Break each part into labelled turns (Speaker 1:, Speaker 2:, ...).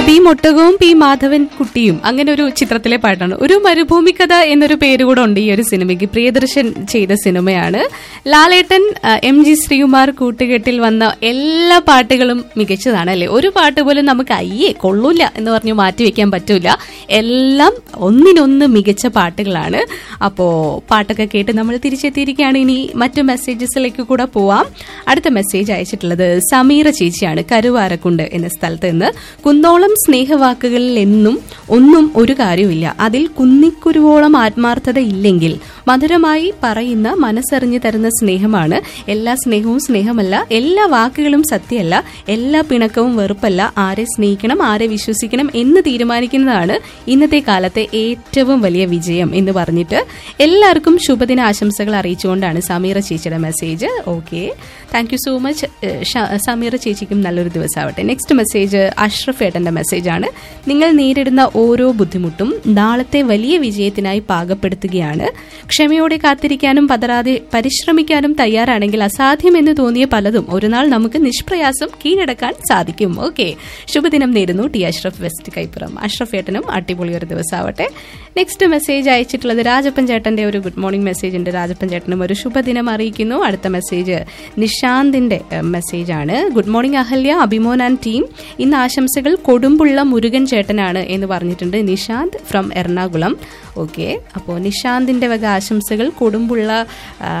Speaker 1: B മൊട്ടകവും P Madhavan കുട്ടിയും അങ്ങനെ ഒരു ചിത്രത്തിലെ പാട്ടാണ് ഒരു മരുഭൂമി കഥ എന്നൊരു പേര് കൂടെ ഉണ്ട് ഈ ഒരു സിനിമയ്ക്ക് പ്രിയദർശൻ ചെയ്ത സിനിമയാണ് ലാലേട്ടൻ ആ, എം ജി ശ്രീകുമാർ കൂട്ടുകെട്ടിൽ വന്ന എല്ലാ പാട്ടുകളും മികച്ചതാണ് അല്ലെ ഒരു പാട്ട് പോലും നമുക്ക് അയ്യേ കൊള്ളൂല എന്ന് പറഞ്ഞു മാറ്റി വെക്കാൻ പറ്റൂല എല്ലാം ഒന്നിനൊന്ന് മികച്ച പാട്ടുകളാണ് അപ്പോ പാട്ടൊക്കെ കേട്ട് നമ്മൾ തിരിച്ചെത്തിയിരിക്കുകയാണ് ഇനി മറ്റു മെസ്സേജസിലേക്ക് കൂടെ പോവാം അടുത്ത മെസ്സേജ് അയച്ചിട്ടുള്ളത് സമീറ ചേച്ചിയാണ് കരുവാരക്കുണ്ട് എന്ന സ്ഥലത്ത് നിന്ന് കുന്നോളം സ്നേഹവാക്കുകളിൽ എന്നും ഒന്നും ഒരു കാര്യമില്ല അതിൽ കുന്നിക്കുരുവോളം ആത്മാർത്ഥത ഇല്ലെങ്കിൽ മധുരമായി പറയുന്ന മനസ്സറിഞ്ഞു തരുന്ന സ്നേഹമാണ് എല്ലാ സ്നേഹവും സ്നേഹമല്ല എല്ലാ വാക്കുകളും സത്യമല്ല എല്ലാ പിണക്കവും വെറുപ്പല്ല ആരെ സ്നേഹിക്കണം ആരെ വിശ്വസിക്കണം എന്ന് തീരുമാനിക്കുന്നതാണ് ഇന്നത്തെ കാലത്തെ ഏറ്റവും വലിയ വിജയം എന്ന് പറഞ്ഞിട്ട് എല്ലാവർക്കും ശുഭദിന ആശംസകൾ അറിയിച്ചുകൊണ്ടാണ് സമീറ ചേച്ചിയുടെ message okay thank you so much Sameera ചേച്ചിക്കും നല്ലൊരു ദിവസമാവട്ടെ നെക്സ്റ്റ് മെസ്സേജ് അഷ്റഫ് ഏട്ടന്റെ മെസ്സേജാണ് നിങ്ങൾ നേരിടുന്ന ഓരോ ബുദ്ധിമുട്ടും നാളത്തെ വലിയ വിജയത്തിനായി പാകപ്പെടുത്തുകയാണ് ക്ഷമയോടെ കാത്തിരിക്കാനും പതറാതെ പരിശ്രമിക്കാനും തയ്യാറാണെങ്കിൽ അസാധ്യമെന്ന് തോന്നിയ പലതും ഒരു നാൾ നമുക്ക് നിഷ്പ്രയാസം കീഴടക്കാൻ സാധിക്കും ഓക്കെ ശുഭദിനം നേരുന്നു ടി അഷ്റഫ് വെസ്റ്റ് കൈപ്പുറം അഷ്റഫ് ഏട്ടനും അടിപൊളി ഒരു ദിവസമാവട്ടെ നെക്സ്റ്റ് മെസ്സേജ് അയച്ചിട്ടുള്ളത് രാജപ്പൻ ചേട്ടന്റെ ഒരു ഗുഡ് മോർണിംഗ് മെസ്സേജ് ഉണ്ട് രാജപ്പൻ ചേട്ടനും ഒരു ശുഭദിനം അറിയിക്കുന്നു അടുത്ത മെസ്സേജ് നിഷാന്തിന്റെ മെസ്സേജ് ആണ് good morning Ahalya Abhimon and team ഇന്ന് ആശംസകൾ കൊടുമ്പുള്ള മുരുകൻ ചേട്ടനാണ് എന്ന് പറഞ്ഞിട്ടുണ്ട് നിഷാന്ത് ഫ്രം എറണാകുളം ഓക്കെ അപ്പോൾ നിഷാന്തിന്റെ വക ആശംസകൾ കൊടുമ്പുള്ള ആ,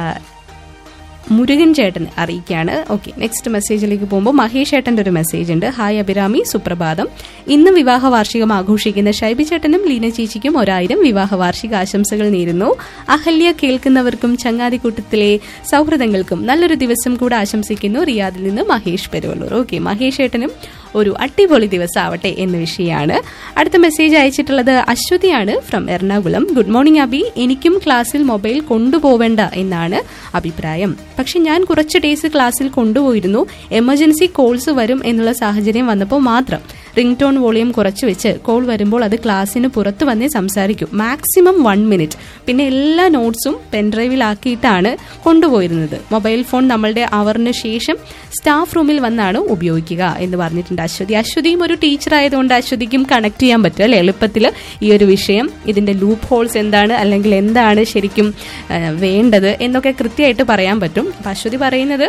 Speaker 1: മുരുകൻ ചേട്ടൻ അറിയിക്കുകയാണ് ഓക്കെ നെക്സ്റ്റ് മെസ്സേജിലേക്ക് പോകുമ്പോൾ മഹേഷ് ചേട്ടന്റെ ഒരു മെസ്സേജ് ഉണ്ട് ഹായ് അഭിരാമി സുപ്രഭാതം ഇന്ന് വിവാഹ വാർഷികം ആഘോഷിക്കുന്ന ഷൈബി ചേട്ടനും ലീന ചേച്ചിക്കും ഒരായിരം വിവാഹ വാർഷിക ആശംസകൾ നേരുന്നു അഹല്യ കേൾക്കുന്നവർക്കും ചങ്ങാതിക്കൂട്ടത്തിലെ സൗഹൃദങ്ങൾക്കും നല്ലൊരു ദിവസം കൂടെ ആശംസിക്കുന്നു റിയാദിൽ നിന്ന് മഹേഷ് പെരുവള്ളൂർ ഓക്കെ മഹേഷ് ചേട്ടനും ഒരു അടിപൊളി ദിവസം ആവട്ടെ എന്ന വിഷയമാണ് അടുത്ത മെസ്സേജ് അയച്ചിട്ടുള്ളത് അശ്വതിയാണ് from Ernakulam good morning Abhi എനിക്കും ക്ലാസ്സിൽ മൊബൈൽ കൊണ്ടുപോവേണ്ട എന്നാണ് അഭിപ്രായം പക്ഷെ ഞാൻ കുറച്ച് ഡേയ്സ് ക്ലാസ്സിൽ കൊണ്ടുപോയിരുന്നു എമർജൻസി കോൾസ് വരും എന്നുള്ള സാഹചര്യം വന്നപ്പോൾ മാത്രം റിംഗ് ടോൺ വോളിയം കുറച്ച് വെച്ച് കോൾ വരുമ്പോൾ അത് ക്ലാസ്സിന് പുറത്ത് വന്നേ സംസാരിക്കൂ മാക്സിമം വൺ മിനിറ്റ് പിന്നെ എല്ലാ നോട്ട്സും പെൻഡ്രൈവിലാക്കിയിട്ടാണ് കൊണ്ടുപോയിരുന്നത് മൊബൈൽ ഫോൺ നമ്മളുടെ അവറിന് ശേഷം സ്റ്റാഫ് റൂമിൽ വന്നാണ് ഉപയോഗിക്കുക എന്ന് പറഞ്ഞിട്ടുണ്ട് അശ്വതി അശ്വതിയും ഒരു ടീച്ചർ ആയതുകൊണ്ട് അശ്വതിക്കും കണക്ട് ചെയ്യാൻ പറ്റും അല്ലെ എളുപ്പത്തിൽ ഈ ഒരു വിഷയം ഇതിന്റെ ലൂപ്പ് ഹോൾസ് എന്താണ് അല്ലെങ്കിൽ എന്താണ് ശരിക്കും ആ, വേണ്ടത് എന്നൊക്കെ കൃത്യമായിട്ട് പറയാൻ പറ്റും അപ്പൊ അശ്വതി പറയുന്നത്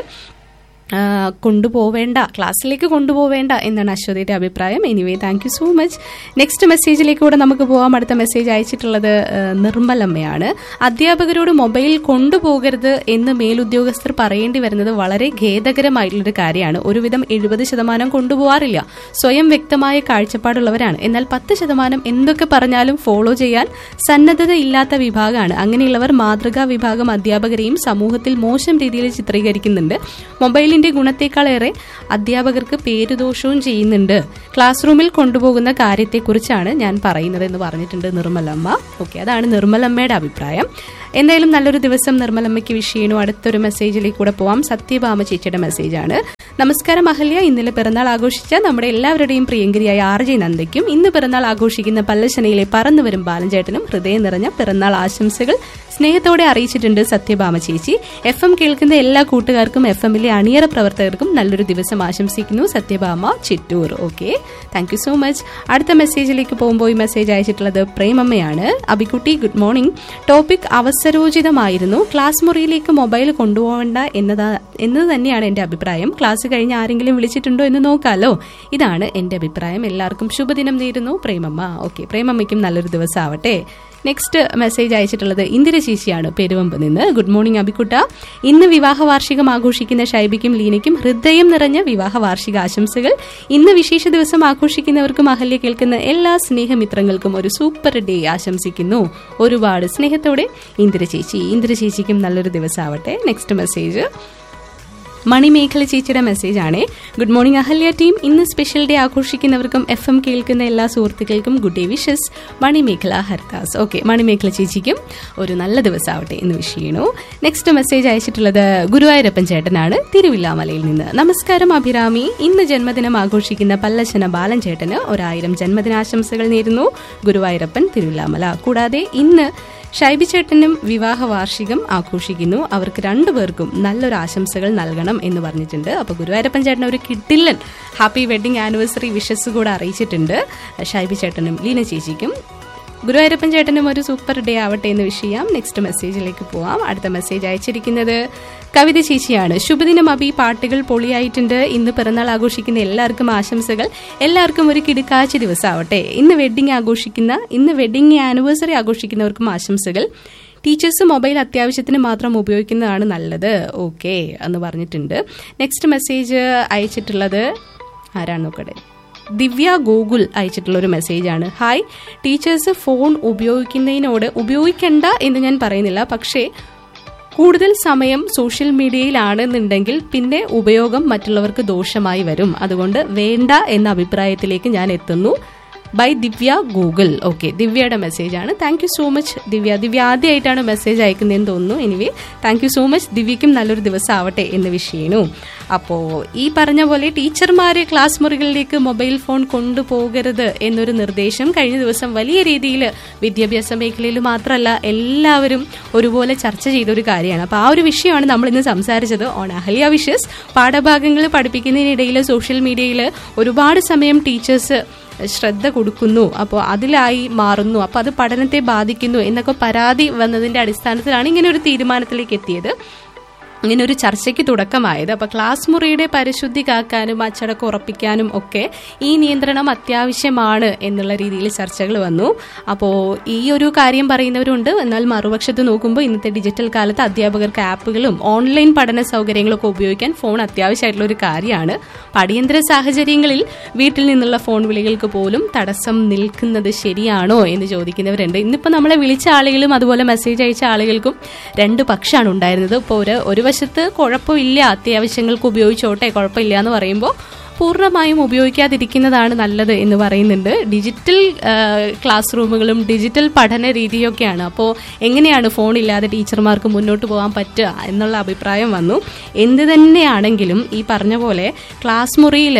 Speaker 1: ആ, കൊണ്ടുപോവേണ്ട ക്ലാസ്സിലേക്ക് കൊണ്ടുപോവേണ്ട എന്നാണ് അശ്വതിയുടെ അഭിപ്രായം anyway thank you so much next മെസ്സേജിലേക്ക് കൂടെ നമുക്ക് പോകാം അടുത്ത മെസ്സേജ് അയച്ചിട്ടുള്ളത് ആ, നിർമ്മലമ്മയാണ് അധ്യാപകരോട് മൊബൈൽ കൊണ്ടുപോകരുത് എന്ന് മേലുദ്യോഗസ്ഥർ പറയേണ്ടി വരുന്നത് വളരെ ഖേദകരമായിട്ടുള്ളൊരു കാര്യമാണ് ഒരുവിധം എഴുപത് ശതമാനം കൊണ്ടുപോകാറില്ല സ്വയം വ്യക്തമായ കാഴ്ചപ്പാടുള്ളവരാണ് എന്നാൽ പത്ത് ശതമാനം എന്തൊക്കെ പറഞ്ഞാലും ഫോളോ ചെയ്യാൻ സന്നദ്ധത ഇല്ലാത്ത വിഭാഗമാണ് അങ്ങനെയുള്ളവർ മാതൃകാ വിഭാഗം അധ്യാപകരെയും സമൂഹത്തിൽ മോശം രീതിയിൽ ചിത്രീകരിക്കുന്നുണ്ട് മൊബൈലിന്റെ ഗുണത്തേക്കാളേറെ അധ്യാപകർക്ക് പേരുദോഷവും ചെയ്യുന്നുണ്ട് ക്ലാസ് റൂമിൽ കൊണ്ടുപോകുന്ന കാര്യത്തെക്കുറിച്ചാണ് ഞാൻ പറയുന്നത് എന്ന് പറഞ്ഞിട്ടുണ്ട് നിർമ്മലമ്മ ഓക്കെ അതാണ് നിർമ്മലമ്മയുടെ അഭിപ്രായം എന്തായാലും നല്ലൊരു ദിവസം നിർമ്മലമ്മയ്ക്ക് വിഷയണു അടുത്തൊരു മെസ്സേജിലേക്ക് കൂടെ പോവാം സത്യഭാമ ചേച്ചിയുടെ മെസ്സേജാണ് നമസ്കാരം അഹല്യ ഇന്നലെ പിറന്നാൾ ആഘോഷിച്ച നമ്മുടെ എല്ലാവരുടെയും പ്രിയങ്കരിയായ ആർ ജെ നന്ദയ്ക്കും ഇന്ന് പിറന്നാൾ ആഘോഷിക്കുന്ന പല്ലശനയിലെ പറന്നുവരും ബാലൻചേട്ടനും ഹൃദയം നിറഞ്ഞ പിറന്നാൾ ആശംസകൾ സ്നേഹത്തോടെ അറിയിച്ചിട്ടുണ്ട് സത്യഭാമ ചേച്ചി എഫ് എം കേൾക്കുന്ന എല്ലാ കൂട്ടുകാർക്കും എഫ് എമ്മിലെ അണിയറ പ്രവർത്തകർക്കും നല്ലൊരു ദിവസം ആശംസിക്കുന്നു Sathyabhama Chittur okay thank you so much അടുത്ത മെസ്സേജിലേക്ക് പോകുമ്പോൾ ഈ മെസ്സേജ് അയച്ചിട്ടുള്ളത് പ്രേമമ്മയാണ് അബിക്കുട്ടി ഗുഡ് മോർണിംഗ് ടോപ്പിക് അവസരോചിതമായിരുന്നു ക്ലാസ് മുറിയിലേക്ക് മൊബൈൽ കൊണ്ടുപോകേണ്ട എന്നതാ എന്നത് തന്നെയാണ് എന്റെ അഭിപ്രായം ക്ലാസ് കഴിഞ്ഞ് ആരെങ്കിലും വിളിച്ചിട്ടുണ്ടോ എന്ന് നോക്കാലോ ഇതാണ് എന്റെ അഭിപ്രായം എല്ലാവർക്കും ശുഭദിനം നേരുന്നു പ്രേമമ്മ ഓക്കെ പ്രേമമ്മയ്ക്കും നല്ലൊരു ദിവസം ആവട്ടെ നെക്സ്റ്റ് മെസ്സേജ് അയച്ചിട്ടുള്ളത് ഇന്ദിര ചേച്ചിയാണ് പെരുവമ്പ് നിന്ന് ഗുഡ് മോർണിംഗ് അബിക്കുട്ട ഇന്ന് വിവാഹ വാർഷികം ആഘോഷിക്കുന്ന ഷൈബിക്കും ലീനയ്ക്കും ഹൃദയം നിറഞ്ഞ വിവാഹ വാർഷിക ആശംസകൾ ഇന്ന് വിശേഷ ദിവസം ആഘോഷിക്കുന്നവർക്കും അഹല്യ കേൾക്കുന്ന എല്ലാ സ്നേഹമിത്രങ്ങൾക്കും ഒരു സൂപ്പർ ഡേ ആശംസിക്കുന്നു ഒരുപാട് സ്നേഹത്തോടെ ഇന്ദിര ചേച്ചി ഇന്ദിര ചേച്ചിക്കും നല്ലൊരു ദിവസമാവട്ടെ നെക്സ്റ്റ് മെസ്സേജ് മണിമേഖല ചേച്ചിയുടെ മെസ്സേജ് ആണ് ഗുഡ് മോർണിംഗ് അഹല്യ ടീം ഇന്ന് സ്പെഷ്യൽ ഡേ ആഘോഷിക്കുന്നവർക്കും എഫ് എം കേൾക്കുന്ന എല്ലാ സുഹൃത്തുക്കൾക്കും good day wishes Manimekhala Hardas okay Manimekhala ചേച്ചിക്കും ഒരു നല്ല ദിവസമാവട്ടെ എന്ന് വിഷ് ചെയ്യണു നെക്സ്റ്റ് മെസ്സേജ് അയച്ചിട്ടുള്ളത് ഗുരുവായൂരപ്പൻ ചേട്ടനാണ് തിരുവില്ലാമലയിൽ നിന്ന് നമസ്കാരം അഭിരാമി ഇന്ന് ജന്മദിനം ആഘോഷിക്കുന്ന പല്ലശന ബാലൻ ചേട്ടന് ഒരായിരം ജന്മദിനാശംസകൾ നേരുന്നു ഗുരുവായൂരപ്പൻ തിരുവില്ലാമല കൂടാതെ ഇന്ന് ഷൈബി ചേട്ടനും വിവാഹ വാർഷികം ആഘോഷിക്കുന്നു അവർക്ക് രണ്ടുപേർക്കും നല്ലൊരു ആശംസകൾ നൽകണം എന്ന് പറഞ്ഞിട്ടുണ്ട് അപ്പോൾ ഗുരുവായൂരപ്പൻ ചേട്ടൻ ഒരു കിട്ടില്ലൻ ഹാപ്പി വെഡിങ് ആനിവേഴ്സറി വിഷസ് കൂടെ അറിയിച്ചിട്ടുണ്ട് ഷൈബി ചേട്ടനും ലീന ചേച്ചിക്കും ഗുരുവായൂരപ്പൻ ചേട്ടനും ഒരു സൂപ്പർ ഡേ ആവട്ടെ എന്ന് വിഷ് ചെയ്യാം നെക്സ്റ്റ് മെസ്സേജിലേക്ക് പോവാം അടുത്ത മെസ്സേജ് അയച്ചിരിക്കുന്നത് കവിത ചേച്ചിയാണ് ശുഭദിനം അബി പാട്ടുകൾ പൊളിയായിട്ടുണ്ട് ഇന്ന് പിറന്നാൾ ആഘോഷിക്കുന്ന എല്ലാവർക്കും ആശംസകൾ എല്ലാവർക്കും ഒരു കിടുക്കാഴ്ച ദിവസമാവട്ടെ ഇന്ന് വെഡിങ് ആഘോഷിക്കുന്ന ഇന്ന് വെഡിങ് ആനിവേഴ്സറി ആഘോഷിക്കുന്നവർക്കും ആശംസകൾ ടീച്ചേഴ്സ് മൊബൈൽ അത്യാവശ്യത്തിന് മാത്രം ഉപയോഗിക്കുന്നതാണ് നല്ലത് ഓക്കെ എന്ന് പറഞ്ഞിട്ടുണ്ട് നെക്സ്റ്റ് മെസ്സേജ് അയച്ചിട്ടുള്ളത് ആരാണ് നോക്കട്ടെ ദിവ്യ ഗൂഗിൾ അയച്ചിട്ടുള്ള ഒരു മെസ്സേജാണ് ഹായ് ടീച്ചേഴ്സ് ഫോൺ ഉപയോഗിക്കുന്നതിനോട് ഉപയോഗിക്കണ്ട എന്ന് ഞാൻ പറയുന്നില്ല പക്ഷേ കൂടുതൽ സമയം സോഷ്യൽ മീഡിയയിലാണെന്നുണ്ടെങ്കിൽ പിന്നെ ഉപയോഗം മറ്റുള്ളവർക്ക് ദോഷമായി വരും അതുകൊണ്ട് വേണ്ട എന്ന അഭിപ്രായത്തിലേക്ക് ഞാൻ എത്തുന്നു ബൈ ദിവ്യ ഗൂഗിൾ ഓക്കെ ദിവ്യയുടെ മെസ്സേജാണ് thank you so much Divya Divya ആദ്യമായിട്ടാണ് മെസ്സേജ് അയക്കുന്നതെന്ന് തോന്നുന്നു anyway thank you so much ദിവ്യയ്ക്കും നല്ലൊരു ദിവസം ആവട്ടെ എന്ന് വിഷയണു അപ്പോൾ ഈ പറഞ്ഞ പോലെ ടീച്ചർമാര് ക്ലാസ് മുറികളിലേക്ക് മൊബൈൽ ഫോൺ കൊണ്ടുപോകരുത് എന്നൊരു നിർദ്ദേശം കഴിഞ്ഞ ദിവസം വലിയ രീതിയിൽ വിദ്യാഭ്യാസ മേഖലയിൽ മാത്രമല്ല എല്ലാവരും ഒരുപോലെ ചർച്ച ചെയ്ത ഒരു കാര്യമാണ് അപ്പോൾ ആ ഒരു വിഷയമാണ് നമ്മൾ ഇന്ന് സംസാരിച്ചത് ഓൺ അഹല്യ വിഷസ് പാഠഭാഗങ്ങൾ പഠിപ്പിക്കുന്നതിനിടയിൽ സോഷ്യൽ മീഡിയയിൽ ഒരുപാട് സമയം ടീച്ചേഴ്സ് ശ്രദ്ധ കൊടുക്കുന്നു അപ്പോൾ അതിലായി മാറുന്നു അപ്പോൾ അത് പഠനത്തെ ബാധിക്കുന്നു എന്നൊക്കെ പരാതി വന്നതിന്റെ അടിസ്ഥാനത്തിലാണ് ഇങ്ങനെ ഒരു തീരുമാനത്തിലേക്ക് എത്തിയത് ഇങ്ങനെ ഒരു ചർച്ചയ്ക്ക് തുടക്കമായത് അപ്പോൾ ക്ലാസ് മുറിയുടെ പരിശുദ്ധി കാക്കാനും അച്ചടക്കം ഉറപ്പിക്കാനും ഒക്കെ ഈ നിയന്ത്രണം അത്യാവശ്യമാണ് എന്നുള്ള രീതിയിൽ ചർച്ചകൾ വന്നു അപ്പോൾ ഈ ഒരു കാര്യം പറയുന്നവരുണ്ട് എന്നാൽ മറുപക്ഷത്ത് നോക്കുമ്പോൾ ഇന്നത്തെ ഡിജിറ്റൽ കാലത്ത് അധ്യാപകർക്ക് ആപ്പുകളും ഓൺലൈൻ പഠന സൗകര്യങ്ങളും ഒക്കെ ഉപയോഗിക്കാൻ ഫോൺ അത്യാവശ്യമായിട്ടുള്ള ഒരു കാര്യമാണ് അടിയന്തര സാഹചര്യങ്ങളിൽ വീട്ടിൽ നിന്നുള്ള ഫോൺ വിളികൾക്ക് പോലും തടസ്സം നിൽക്കുന്നത് ശരിയാണോ എന്ന് ചോദിക്കുന്നവരുണ്ട് ഇന്നിപ്പോൾ നമ്മളെ വിളിച്ച ആളുകളും അതുപോലെ മെസ്സേജ് അയച്ച ആളുകൾക്കും രണ്ട് പക്ഷമാണ് ഉണ്ടായിരുന്നത് ഇപ്പോൾ ഒരു ഒരു വശത്ത് കുഴപ്പമില്ല അത്യാവശ്യങ്ങൾക്ക് ഉപയോഗിച്ചോട്ടെ കുഴപ്പമില്ല എന്ന് പറയുമ്പോൾ പൂർണ്ണമായും ഉപയോഗിക്കാതിരിക്കുന്നതാണ് നല്ലത് എന്ന് പറയുന്നുണ്ട് ഡിജിറ്റൽ ക്ലാസ് റൂമുകളും ഡിജിറ്റൽ പഠന രീതിയൊക്കെയാണ് അപ്പോൾ എങ്ങനെയാണ് ഫോൺ ഇല്ലാതെ ടീച്ചർമാർക്ക് മുന്നോട്ട് പോകാൻ പറ്റുക എന്നുള്ള അഭിപ്രായം വന്നു എന്ത് തന്നെയാണെങ്കിലും ഈ പറഞ്ഞ പോലെ ക്ലാസ് മുറിയിൽ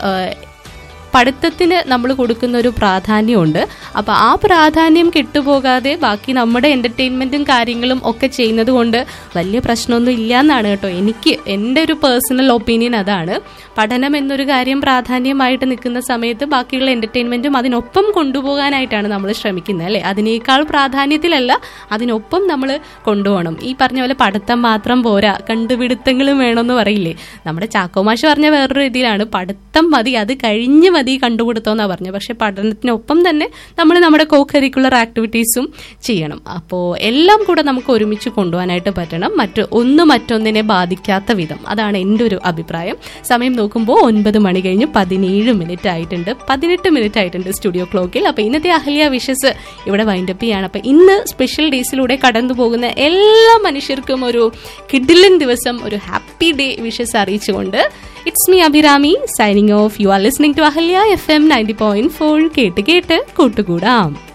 Speaker 1: പഠിത്തത്തിന് നമ്മൾ കൊടുക്കുന്ന ഒരു പ്രാധാന്യമുണ്ട് അപ്പോൾ ആ പ്രാധാന്യം കെട്ടുപോകാതെ ബാക്കി നമ്മുടെ എന്റർടൈൻമെന്റും കാര്യങ്ങളും ഒക്കെ ചെയ്യുന്നത് കൊണ്ട് വലിയ പ്രശ്നമൊന്നും ഇല്ല എന്നാണ് കേട്ടോ എനിക്ക് എൻ്റെ ഒരു പേഴ്സണൽ ഒപ്പീനിയൻ അതാണ് പഠനം എന്നൊരു കാര്യം പ്രാധാന്യമായിട്ട് നിൽക്കുന്ന സമയത്ത് ബാക്കിയുള്ള എന്റർടൈൻമെന്റും അതിനൊപ്പം കൊണ്ടുപോകാനായിട്ടാണ് നമ്മൾ ശ്രമിക്കുന്നത് അല്ലേ അതിനേക്കാൾ പ്രാധാന്യത്തിലല്ല അതിനൊപ്പം നമ്മൾ കൊണ്ടുപോകണം ഈ പറഞ്ഞ പോലെ പഠിത്തം മാത്രം പോരാ കണ്ടുപിടുത്തങ്ങളും വേണമെന്ന് പറയില്ലേ നമ്മുടെ ചാക്കോമാഷ് പറഞ്ഞ വേറൊരു രീതിയിലാണ് പഠിത്തം മതി അത് കഴിഞ്ഞ് മതി കണ്ടുപിടുത്തം എന്നാണ് പറഞ്ഞത് പക്ഷെ പഠനത്തിനൊപ്പം തന്നെ നമ്മൾ നമ്മുടെ കോ കരിക്കുലർ ആക്ടിവിറ്റീസും ചെയ്യണം അപ്പോൾ എല്ലാം കൂടെ നമുക്ക് ഒരുമിച്ച് കൊണ്ടുപോകാനായിട്ട് പറ്റണം മറ്റ് ഒന്ന് മറ്റൊന്നിനെ ബാധിക്കാത്ത വിധം അതാണ് എൻ്റെ ഒരു അഭിപ്രായം സമയം നോക്കുമ്പോൾ ഒൻപത് മണി കഴിഞ്ഞ് പതിനേഴ് മിനിറ്റ് ആയിട്ടുണ്ട് പതിനെട്ട് മിനിറ്റ് ആയിട്ടുണ്ട് സ്റ്റുഡിയോ ക്ലോക്കിൽ അപ്പോൾ ഇന്നത്തെ അഹല്യ വിഷസ് ഇവിടെ വൈൻഡപ്പ് ചെയ്യാണ് അപ്പോൾ ഇന്ന് സ്പെഷ്യൽ ഡേയ്സിലൂടെ കടന്നു പോകുന്ന എല്ലാ മനുഷ്യർക്കും ഒരു കിഡിലൻ ദിവസം ഒരു ഹാപ്പി ഡേ വിഷസ് അറിയിച്ചുകൊണ്ട് it's me Abhirami signing off you are listening to Ahalya F M ninety point four കേട്ട് കേട്ട് കൂട്ടുകൂടാം